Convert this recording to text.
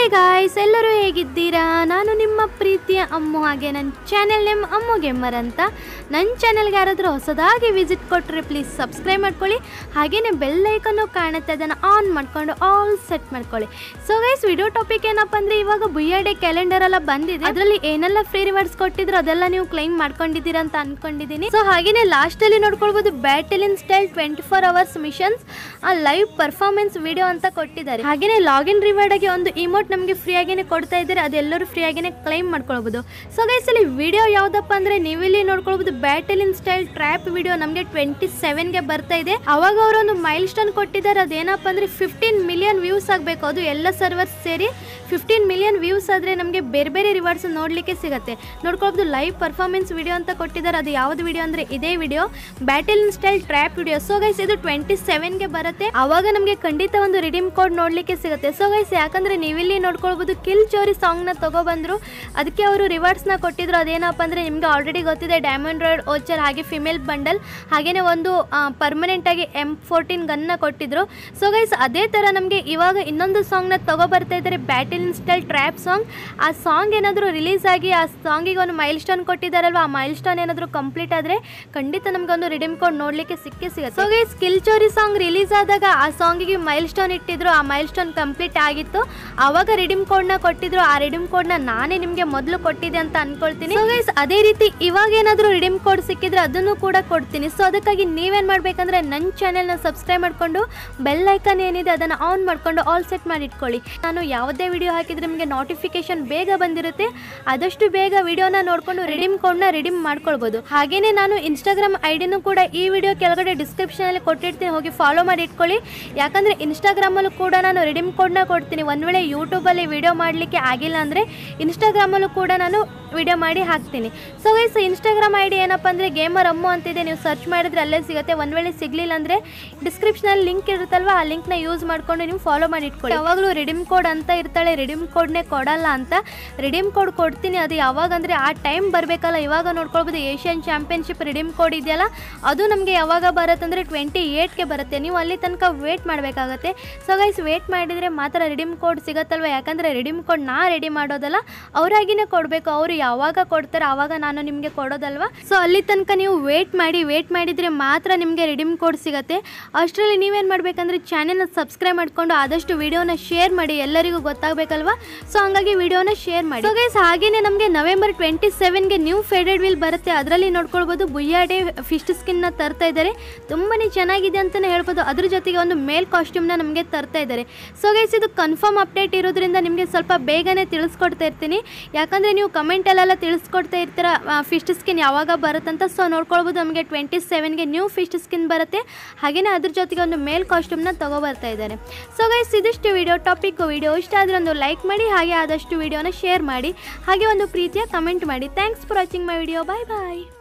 guys ಎಲ್ಲರೂ ಹೇಗಿದ್ದೀರಾ ನಾನು ನಿಮ್ಮ ಪ್ರೀತಿಯ ಅಮ್ಮು ಹಾಗೆ ನನ್ನ ಚಾನೆಲ್ ನೇಮ್ ಅಮ್ಮು ಗೆಮ್ಮರ್ ಅಂತ ನನ್ನ ಚಾನೆಲ್ಗೆ ಯಾರಾದರೂ ಹೊಸದಾಗಿ ವಿಸಿಟ್ ಕೊಟ್ಟರೆ ಪ್ಲೀಸ್ ಸಬ್ಸ್ಕ್ರೈಬ್ ಮಾಡ್ಕೊಳ್ಳಿ ಹಾಗೆಯೇ ಬೆಲ್ ಐಕನ್ನು ಕಾಣುತ್ತೆ ಅದನ್ನು ಆನ್ ಮಾಡ್ಕೊಂಡು ಆಲ್ ಸೆಟ್ ಮಾಡ್ಕೊಳ್ಳಿ ಸೊ ಗೈಸ್ ವಿಡಿಯೋ ಟಾಪಿಕ್ ಏನಪ್ಪ ಅಂದರೆ ಇವಾಗ ಬುಯ್ಯ ಡೇ ಕ್ಯಾಲೆಂಡರ್ ಎಲ್ಲ ಬಂದಿದೆ ಅದರಲ್ಲಿ ಏನೆಲ್ಲ ಫ್ರೀ ರಿವಾರ್ಡ್ಸ್ ಕೊಟ್ಟಿದ್ರು ಅದೆಲ್ಲ ನೀವು ಕ್ಲೈಮ್ ಮಾಡ್ಕೊಂಡಿದ್ದೀರಾ ಅಂತ ಅನ್ಕೊಂಡಿದ್ದೀನಿ ಸೊ ಹಾಗೆಯೇ ಲಾಸ್ಟಲ್ಲಿ ನೋಡ್ಕೊಳ್ಬೋದು battle in style twenty four hours missions ಆ ಲೈವ್ ಪರ್ಫಾರ್ಮೆನ್ಸ್ ವಿಡಿಯೋ ಅಂತ ಕೊಟ್ಟಿದ್ದಾರೆ ಹಾಗೆಯೇ ಲಾಗಿನ್ ರಿವಾರ್ಡ್ ಆಗಿ ಒಂದು ಇಮೋಟ್ ನಮಗೆ ಫ್ರೀ ಆಗಿನೇ ಕೊಡ್ತಾ ಇದ್ದಾರೆ ಅದೆಲ್ಲರೂ ಫ್ರೀ ಆಗಿನೇ ಕ್ಲೈಮ್ ಮಾಡ್ಕೊಳ್ಬೋದು ಸೊ ಗೈಸ್ ಇಲ್ಲಿ ವಿಡಿಯೋ ಯಾವುದಪ್ಪ ಅಂದ್ರೆ ನೀವಿಲ್ಲಿ ನೋಡ್ಕೊಳ್ಬೋದು battle in style trap video ನಮಗೆ ಟ್ವೆಂಟಿ ಸೆವೆನ್ಗೆ ಬರ್ತಾ ಇದೆ ಅವಾಗ ಅವರೊಂದು ಮೈಲ್ ಸ್ಟೋನ್ ಕೊಟ್ಟಿದ್ದಾರೆ ಅದೇನಪ್ಪ ಅಂದ್ರೆ ಫಿಫ್ಟೀನ್ ಮಿಲಿಯನ್ ವ್ಯೂಸ್ ಆಗಬೇಕು ಅದು ಎಲ್ಲ ಸರ್ವರ್ಸ್ ಸೇರಿ ಫಿಫ್ಟೀನ್ ಮಿಲಿಯನ್ ವ್ಯೂಸ್ ಆದರೆ ನಮಗೆ ಬೇರೆ ಬೇರೆ ರಿವಾರ್ಡ್ಸ್ ನೋಡಲಿಕ್ಕೆ ಸಿಗುತ್ತೆ ನೋಡ್ಕೊಳ್ಬೋದು ಲೈವ್ ಪರ್ಫಾರ್ಮೆನ್ಸ್ ವಿಡಿಯೋ ಅಂತ ಕೊಟ್ಟಿದ್ದಾರೆ ಅದು ಯಾವ್ದು ವಿಡಿಯೋ ಅಂದರೆ ಇದೇ video battle in style trap video so guys ಇದು ಟ್ವೆಂಟಿ ಸೆವೆನ್ಗೆ ಬರುತ್ತೆ ಅವಾಗ ನಮಗೆ ಖಂಡಿತ ಒಂದು ರಿಡೀಮ್ ಕೋಡ್ ನೋಡಲಿಕ್ಕೆ ಸಿಗುತ್ತೆ ಸೊ ಗೈಸ್ ಯಾಕಂದರೆ ನೀವಿಲ್ಲಿ ನೋಡ್ಕೊಳ್ಬೋದು ಕಿಲ್ ಚೋರಿ ಸಾಂಗ್ನ ತಗೊಬಂದರು ಅದಕ್ಕೆ ಅವರು ರಿವಾರ್ಡ್ಸ್ನ ಕೊಟ್ಟಿದ್ರು ಅದೇನಪ್ಪ ಅಂದರೆ ನಿಮಗೆ ಆಲ್ರೆಡಿ ಗೊತ್ತಿದೆ ಡೈಮಂಡ್ ರಾಯ್ಡ್ ಓಚರ್ ಹಾಗೆ ಫಿಮೇಲ್ ಬಂಡಲ್ ಹಾಗೆಯೇ ಒಂದು ಪರ್ಮನೆಂಟ್ ಆಗಿ ಎಮ್ ಫೋರ್ಟೀನ್ ಗನ್ನ ಕೊಟ್ಟಿದ್ರು ಸೊ ಗೈಸ್ ಅದೇ ಥರ ನಮಗೆ ಇವಾಗ ಇನ್ನೊಂದು ಸಾಂಗ್ನ ತಗೊಬರ್ತಾ ಇದ್ದಾರೆ battle in style trap song ಆ ಸಾಂಗ್ ಏನಾದರೂ ರಿಲೀಸ್ ಆಗಿ ಆ ಸಾಂಗಿಗೆ ಒಂದು ಮೈಲ್ ಸ್ಟೋನ್ ಕೊಟ್ಟಿದ್ದಾರಲ್ವ ಆ ಮೈಲ್ ಸ್ಟೋನ್ ಏನಾದರೂ ಕಂಪ್ಲೀಟ್ ಆದರೆ ಖಂಡಿತ ನಮ್ಗೆ ಒಂದು ರಿಡೀಮ್ ಕೋಡ್ ನೋಡಲಿಕ್ಕೆ ಸಿಕ್ಕೇ ಸಿಗುತ್ತೆ ಸೊ ಗೈಸ್ ಸ್ಕಿಲ್ ಚೋರಿ ಸಾಂಗ್ ರಿಲೀಸ್ ಆದಾಗ ಆ ಸಾಂಗಿಗೆ ಮೈಲ್ ಸ್ಟೋನ್ ಇಟ್ಟಿದ್ರು ಆ ಮೈಲ್ ಸ್ಟೋನ್ ಕಂಪ್ಲೀಟ್ ಆಗಿತ್ತು ಆವಾಗ ರಿಡೀಮ್ ಕೋಡ್ನ ಕೊಟ್ಟಿದ್ರು ಆ ರಿಡೀಮ್ ಕೋಡ್ನ ನಾನೇ ನಿಮಗೆ ಮೊದಲು ಕೊಟ್ಟಿದ್ದೆ ಅಂತ ಅನ್ಕೊಳ್ತೀನಿ ಸೊ ಗೈಸ್ ಅದೇ ರೀತಿ ಇವಾಗ ಏನಾದರೂ ರಿಡೀಮ್ ಕೋಡ್ ಸಿಕ್ಕಿದ್ರೆ ಅದನ್ನು ಕೂಡ ಕೊಡ್ತೀನಿ ಸೊ ಅದಕ್ಕಾಗಿ ನೀವೇನು ಮಾಡಬೇಕಂದ್ರೆ ನನ್ನ ಚಾನೆಲ್ನ ಸಬ್ಸ್ಕ್ರೈಬ್ ಮಾಡಿಕೊಂಡು ಬೆಲ್ ಐಕನ್ ಏನಿದೆ ಅದನ್ನು ಆನ್ ಮಾಡಿಕೊಂಡು ಆಲ್ ಸೆಟ್ ಮಾಡಿ ಇಟ್ಕೊಳ್ಳಿ ನಾನು ಯಾವುದೇ ವಿಡಿಯೋ ಹಾಕಿದ್ರೆ ನಿಮಗೆ ನೋಟಿಫಿಕೇಶನ್ ಬೇಗ ಬಂದಿರುತ್ತೆ ಆದಷ್ಟು ಬೇಗ ವಿಡಿಯೋನ ನೋಡಿಕೊಂಡು ರಿಡೀಮ್ ಕೋಡ್ನ ರಿಡೀಮ್ ಮಾಡ್ಕೊಳ್ಬೋದು ಹಾಗೇನೇ ನಾನು ಇನ್ಸ್ಟಾಗ್ರಾಮ್ ಐಡಿನೂ ಕೂಡ ಈ ವಿಡಿಯೋ ಕೆಳಗಡೆ ಡಿಸ್ಕ್ರಿಪ್ಷನಲ್ಲಿ ಕೊಟ್ಟಿರ್ತೀನಿ ಹೋಗಿ ಫಾಲೋ ಮಾಡಿ ಇಟ್ಕೊಳ್ಳಿ ಯಾಕಂದರೆ ಇನ್ಸ್ಟಾಗ್ರಾಮಲ್ಲೂ ಕೂಡ ನಾನು ರಿಡೀಮ್ ಕೋಡ್ನ ಕೊಡ್ತೀನಿ ಒಂದು ವೇಳೆ ಯೂಟ್ಯೂಬಲ್ಲಿ ವಿಡಿಯೋ ಮಾಡಲಿಕ್ಕೆ ಆಗಿಲ್ಲ ಅಂದರೆ ಇನ್ಸ್ಟಾಗ್ರಾಮಲ್ಲೂ ಕೂಡ ನಾನು ವಿಡಿಯೋ ಮಾಡಿ ಹಾಕ್ತೀನಿ so guys Instagram I D ಏನಪ್ಪ ಅಂದರೆ ಗೇಮರ್ ಅಮ್ಮು ಅಂತಿದೆ ನೀವು ಸರ್ಚ್ ಮಾಡಿದ್ರೆ ಅಲ್ಲೇ ಸಿಗುತ್ತೆ ಒಂದು ವೇಳೆ ಸಿಗಲಿಲ್ಲ ಅಂದರೆ ಡಿಸ್ಕ್ರಿಪ್ಷನಲ್ಲಿ ಲಿಂಕ್ ಇರುತ್ತಲ್ವ ಆ ಲಿಂಕ್ನ ಯೂಸ್ ಮಾಡಿಕೊಂಡು ನೀವು ಫಾಲೋ ಮಾಡಿ ಇಟ್ಕೊಳ್ಳಿ ಯಾವಾಗಲೂ ರಿಡೀಮ್ ಕೋಡ್ ಅಂತ ಇರ್ತಾಳೆ ರಿಡೀಮ್ ಕೋಡ್ನೇ ಕೊಡಲ್ಲ ಅಂತ ರಿಡೀಮ್ ಕೋಡ್ ಕೊಡ್ತೀನಿ ಅದು ಯಾವಾಗ ಅಂದರೆ ಆ ಟೈಮ್ ಬರಬೇಕಲ್ಲ ಇವಾಗ ನೋಡ್ಕೊಳ್ಬೋದು ಏಷ್ಯನ್ ಚಾಂಪಿಯನ್ಶಿಪ್ ರಿಡೀಮ್ ಕೋಡ್ ಇದೆಯಲ್ಲ ಅದು ನಮಗೆ ಯಾವಾಗ ಬರುತ್ತೆ ಅಂದರೆ ಟ್ವೆಂಟಿ ಏಯ್ಟ್ಗೆ ಬರುತ್ತೆ ನೀವು ಅಲ್ಲಿ ತನಕ ವೇಟ್ ಮಾಡಬೇಕಾಗತ್ತೆ ಸೊ ಗೈಸ್ ವೇಟ್ ಮಾಡಿದರೆ ಮಾತ್ರ ರಿಡೀಮ್ ಕೋಡ್ ಸಿಗತ್ತಲ್ವ ಯಾಕಂದರೆ ರಿಡೀಮ್ ಕೋಡ್ ನಾ ರೆಡಿ ಮಾಡೋದಲ್ಲ ಅವರಾಗಿನೇ ಕೊಡಬೇಕು ಅವರು ಯಾವಾಗ ಕೊಡ್ತಾರೆ ಆವಾಗ ನಾನು ನಿಮಗೆ ಕೊಡೋದಲ್ವ ಸೊ ಅಲ್ಲಿ ತನಕ ನೀವು ವೇಟ್ ಮಾಡಿ ವೇಟ್ ಮಾಡಿದರೆ ಮಾತ್ರ ನಿಮಗೆ ರಿಡೀಮ್ ಕೋಡ್ ಸಿಗುತ್ತೆ ಅಷ್ಟರಲ್ಲಿ ನೀವೇನು ಮಾಡಬೇಕಂದ್ರೆ ಚಾನೆಲ್ನ ಸಬ್ಸ್ಕ್ರೈಬ್ ಮಾಡಿಕೊಂಡು ಆದಷ್ಟು ವಿಡಿಯೋನ ಶೇರ್ ಮಾಡಿ ಎಲ್ಲರಿಗೂ ಗೊತ್ತಾಗಬೇಕಲ್ವಾ ಸೊ ಹಂಗಾಗಿ ವಿಡಿಯೋನ ಶೇರ್ ಮಾಡಿ ಸೊ ಗೈಸ್ ಹಾಗೇನೆ ನಮಗೆ ನವೆಂಬರ್ ಟ್ವೆಂಟಿ ಸೆವೆನ್ಗೆ ನ್ಯೂ ಫೇಡೆಡ್ ವೀಲ್ ಬರುತ್ತೆ ಅದರಲ್ಲಿ ನೋಡ್ಕೊಳ್ಬೋದು ಬುಯ್ಯಾ ಡೇ ಫಿಸ್ಟ್ ಸ್ಕಿನ್ನ ತರ್ತಾ ಇದ್ದಾರೆ ತುಂಬಾ ಚೆನ್ನಾಗಿದೆ ಅಂತಲೇ ಹೇಳ್ಬೋದು ಅದ್ರ ಜೊತೆಗೆ ಒಂದು ಮೇಲ್ ಕಾಸ್ಟ್ಯೂಮ್ನ ನಮಗೆ ತರ್ತಾ ಇದ್ದಾರೆ ಸೊ ಗೈಸ್ ಇದು ಕನ್ಫರ್ಮ್ ಅಪ್ಡೇಟ್ ಇರೋದ್ರಿಂದ ನಿಮಗೆ ಸ್ವಲ್ಪ ಬೇಗನೆ ತಿಳಿಸ್ಕೊಡ್ತಾ ಇರ್ತೀನಿ ಯಾಕಂದರೆ ನೀವು ಕಮೆಂಟಲ್ಲೆಲ್ಲ ತಿಳಿಸ್ಕೊಡ್ತಾ ಇರ್ತೀರ ಫಿಸ್ಟ್ ಸ್ಕಿನ್ ಯಾವಾಗ ಬರುತ್ತಂತ ಸೊ ನೋಡ್ಕೊಳ್ಬೋದು ನಮಗೆ ಟ್ವೆಂಟಿ ಸೆವೆನ್ಗೆ ನ್ಯೂ ಫಿಸ್ಟ್ ಸ್ಕಿನ್ ಬರುತ್ತೆ ಹಾಗೆಯೇ ಅದ್ರ ಜೊತೆಗೆ ಒಂದು ಮೇಲ್ ಕಾಸ್ಟ್ಯೂಮ್ನ ತಗೋಬರ್ತಾ ಇದ್ದಾರೆ ಸೊ ಗೈಸ್ ಇದಿಷ್ಟು ವಿಡಿಯೋ ಟಾಪಿಕ್ ವಿಡಿಯೋ ಇಷ್ಟ ಆದರೆ ಒಂದು ಲೈಕ್ ಮಾಡಿ ಹಾಗೆ ಆದಷ್ಟು ವಿಡಿಯೋನ ಶೇರ್ ಮಾಡಿ ಹಾಗೆ ಒಂದು ಪ್ರೀತಿಯ ಕಮೆಂಟ್ ಮಾಡಿ thanks for watching my video bye bye